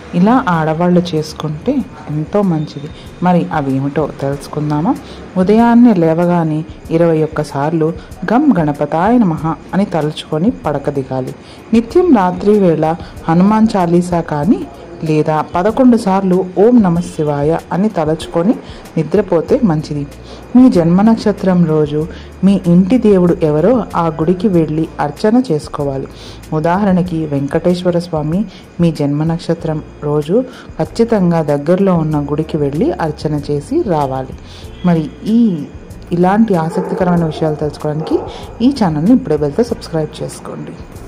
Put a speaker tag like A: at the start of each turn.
A: ఇలా ఆడవాళ్ళు చేసుకుంటే ఎంతో మంచిది మరి అవి ఏమిటో తెలుసుకుందామా ఉదయాన్నే లేవగానే ఇరవై ఒక్కసార్లు గం గణపతాయ నమః అని తలుచుకొని పడక దిగాలి నిత్యం రాత్రి వేళ హనుమాన్ చాలీసా కానీ లేదా పదకొండు సార్లు ఓం నమ శివాయ అని తలుచుకొని నిద్రపోతే మంచిది మీ జన్మ నక్షత్రం రోజు మీ ఇంటి దేవుడు ఎవరో ఆ గుడికి వెళ్ళి అర్చన చేసుకోవాలి ఉదాహరణకి వెంకటేశ్వర స్వామి మీ జన్మ నక్షత్రం రోజు ఖచ్చితంగా దగ్గరలో ఉన్న గుడికి వెళ్ళి అర్చన చేసి రావాలి మరి ఈ ఇలాంటి ఆసక్తికరమైన విషయాలు తెలుసుకోవడానికి ఈ ఛానల్ని ఇప్పుడే వెళ్తే సబ్స్క్రైబ్ చేసుకోండి